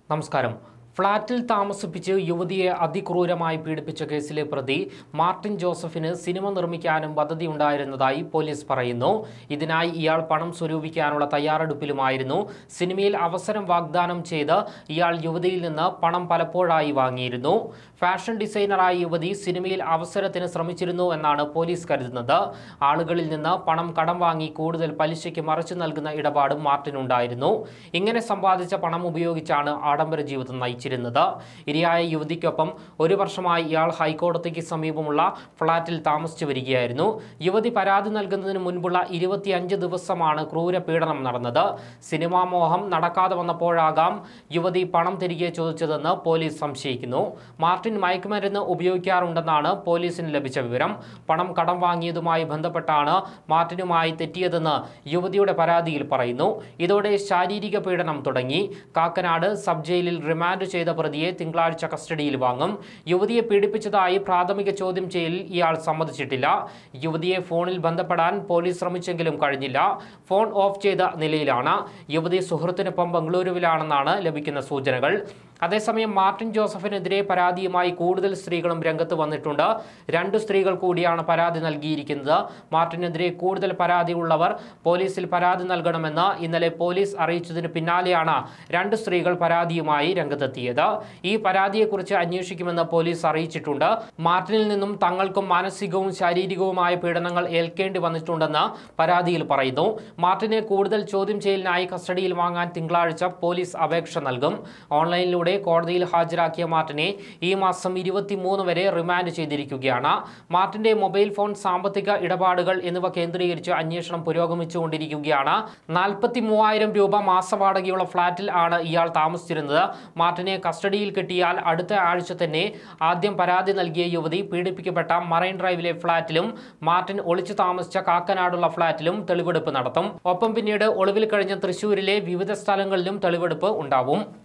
നമസ്കാരം ഫ്ളാറ്റിൽ താമസിപ്പിച്ച് യുവതിയെ അതിക്രൂരമായി പീഡിപ്പിച്ച കേസിലെ പ്രതി മാർട്ടിൻ ജോസഫിന് സിനിമ നിർമ്മിക്കാനും പദ്ധതിയുണ്ടായിരുന്നതായി പോലീസ് പറയുന്നു ഇതിനായി ഇയാൾ പണം സ്വരൂപിക്കാനുള്ള തയ്യാറെടുപ്പിലുമായിരുന്നു സിനിമയിൽ അവസരം വാഗ്ദാനം ചെയ്ത് ഇയാൾ യുവതിയിൽ നിന്ന് പണം പലപ്പോഴായി വാങ്ങിയിരുന്നു ഫാഷൻ ഡിസൈനറായ യുവതി സിനിമയിൽ അവസരത്തിന് ശ്രമിച്ചിരുന്നു എന്നാണ് പോലീസ് കരുതുന്നത് ആളുകളിൽ നിന്ന് പണം കടം വാങ്ങി കൂടുതൽ പലിശയ്ക്ക് മറിച്ചു നൽകുന്ന ഇടപാടും മാർട്ടിനുണ്ടായിരുന്നു ഇങ്ങനെ സമ്പാദിച്ച പണം ഉപയോഗിച്ചാണ് ആഡംബര ജീവിതം നയിച്ചിരുന്നത് ഇരയായ യുവതിക്കൊപ്പം ഒരു വർഷമായി ഇയാൾ ഹൈക്കോടതിക്ക് സമീപമുള്ള ഫ്ളാറ്റിൽ താമസിച്ചു വരികയായിരുന്നു യുവതി പരാതി നൽകുന്നതിന് മുൻപുള്ള ഇരുപത്തിയഞ്ച് ദിവസമാണ് ക്രൂര പീഡനം നടന്നത് സിനിമാ മോഹം നടക്കാതെ വന്നപ്പോഴാകാം യുവതി പണം തിരികെ ചോദിച്ചതെന്ന് പോലീസ് സംശയിക്കുന്നു മാർട്ടിൻ മയക്കുമരുന്ന് ഉപയോഗിക്കാറുണ്ടെന്നാണ് പോലീസിന് ലഭിച്ച വിവരം പണം കടം വാങ്ങിയതുമായി ബന്ധപ്പെട്ടാണ് മാർട്ടിനുമായി തെറ്റിയതെന്ന് യുവതിയുടെ പരാതിയിൽ പറയുന്നു ഇതോടെ ശാരീരിക പീഡനം തുടങ്ങി കാക്കനാട് സബ് ജയിലിൽ റിമാൻഡ് ചെയ്ത പ്രതിയെ തിങ്കളാഴ്ച കസ്റ്റഡിയിൽ വാങ്ങും യുവതിയെ പീഡിപ്പിച്ചതായി പ്രാഥമിക ചോദ്യം ചെയ്യലിൽ ഇയാൾ സമ്മതിച്ചിട്ടില്ല യുവതിയെ ഫോണിൽ ബന്ധപ്പെടാൻ പോലീസ് ശ്രമിച്ചെങ്കിലും കഴിഞ്ഞില്ല ഫോൺ ഓഫ് ചെയ്ത നിലയിലാണ് യുവതി സുഹൃത്തിനൊപ്പം ബംഗളൂരുവിലാണെന്നാണ് ലഭിക്കുന്ന സൂചനകൾ അതേസമയം മാർട്ടിൻ ജോസഫിനെതിരെ പരാതിയുമായി കൂടുതൽ സ്ത്രീകളും രംഗത്ത് വന്നിട്ടുണ്ട് രണ്ട് സ്ത്രീകൾ കൂടിയാണ് പരാതി നൽകിയിരിക്കുന്നത് മാർട്ടിനെതിരെ കൂടുതൽ പരാതിയുള്ളവർ പോലീസിൽ പരാതി നൽകണമെന്ന് ഇന്നലെ പോലീസ് അറിയിച്ചതിന് പിന്നാലെയാണ് രണ്ട് സ്ത്രീകൾ പരാതിയുമായി രംഗത്തെത്തിയത് ഈ പരാതിയെക്കുറിച്ച് അന്വേഷിക്കുമെന്ന് പോലീസ് അറിയിച്ചിട്ടുണ്ട് മാർട്ടിനിൽ നിന്നും തങ്ങൾക്കും മാനസികവും ശാരീരികവുമായ പീഡനങ്ങൾ ഏൽക്കേണ്ടി വന്നിട്ടുണ്ടെന്ന് പരാതിയിൽ പറയുന്നു മാർട്ടിനെ കൂടുതൽ ചോദ്യം ചെയ്യലിനായി കസ്റ്റഡിയിൽ വാങ്ങാൻ തിങ്കളാഴ്ച പോലീസ് അപേക്ഷ നൽകും ഓൺലൈനിലൂടെ കോടതിയിൽ ഹാജരാക്കിയ മാർട്ടിനെ ഈ മാസം ഇരുപത്തിമൂന്ന് വരെ റിമാൻഡ് ചെയ്തിരിക്കുകയാണ് മാർട്ടിന്റെ മൊബൈൽ ഫോൺ സാമ്പത്തിക ഇടപാടുകൾ എന്നിവ കേന്ദ്രീകരിച്ച് അന്വേഷണം പുരോഗമിച്ചുകൊണ്ടിരിക്കുകയാണ് നാൽപ്പത്തി മൂവായിരം രൂപ മാസവാടകയുള്ള ഫ്ളാറ്റിൽ ആണ് ഇയാൾ താമസിച്ചിരുന്നത് മാർട്ടിനെ കസ്റ്റഡിയിൽ കിട്ടിയാൽ അടുത്ത ആഴ്ച തന്നെ ആദ്യം പരാതി നൽകിയ യുവതി പീഡിപ്പിക്കപ്പെട്ട മറൈൻ ഡ്രൈവിലെ ഫ്ളാറ്റിലും മാർട്ടിൻ ഒളിച്ചു താമസിച്ച കാക്കനാടുള്ള ഫ്ളാറ്റിലും തെളിവെടുപ്പ് നടത്തും ഒപ്പം പിന്നീട് ഒളിവിൽ കഴിഞ്ഞ തൃശൂരിലെ വിവിധ സ്ഥലങ്ങളിലും തെളിവെടുപ്പ് ഉണ്ടാവും